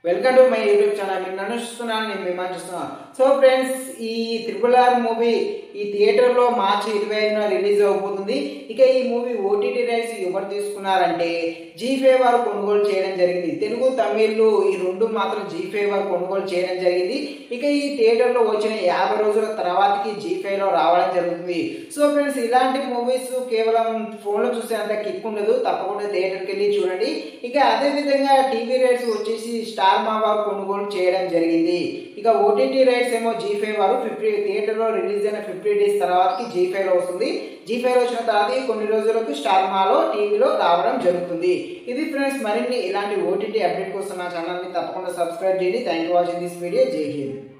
welcome to my YouTube channel మీరు నన్ను చూస్తున్నాను నేను మిమ్మల్ని చూస్తున్నాను సో ఫ్రెండ్స్ ఈ త్రిపుల్ ఆర్ మూవీ ఈ థియేటర్లో మార్చి ఇరవై ఐదున రిలీజ్ అవబోతుంది ఇక ఈ మూవీ ఓటీటీ రైట్స్ ఎవరు తీసుకున్నారంటే జీ ఫైవ్ వారు కొనుగోలు చేయడం జరిగింది తెలుగు తమిళ్లు ఈ రెండు మాత్రం జీ ఫైవ్ వారు కొనుగోలు చేయడం జరిగింది ఇక ఈ థియేటర్లో వచ్చిన యాభై రోజుల తర్వాతకి జీ ఫైవ్లో రావడం జరుగుతుంది సో ఫ్రెండ్స్ ఇలాంటి మూవీస్ కేవలం ఫోన్లో చూస్తే అంత కిక్ ఉండదు తప్పకుండా థియేటర్కి వెళ్ళి చూడండి ఇక అదే విధంగా టీవీ రైట్స్ వచ్చేసి స్టార్ మా వారు కొనుగోలు చేయడం జరిగింది ఇక ఓటీటీ రైట్స్ ఏమో జీ ఫైవ్ వారు ఫిఫ్టీ థియేటర్లో రిలీజ్ అయిన ఫిఫ్టీ డేస్ తర్వాతకి జీ ఫైవ్లో వస్తుంది జీ ఫైవ్ వచ్చిన తర్వాత కొన్ని రోజులకు స్టార్ మాలో టీవీలో రావడం జరుగుతుంది ఇది ఫ్రెండ్స్ మరిన్ని ఇలాంటి ఓటీటీ అప్డేట్ కోసం నా ఛానల్ని తప్పకుండా సబ్స్క్రైబ్ చేయండి thank you watching this video జై హింద్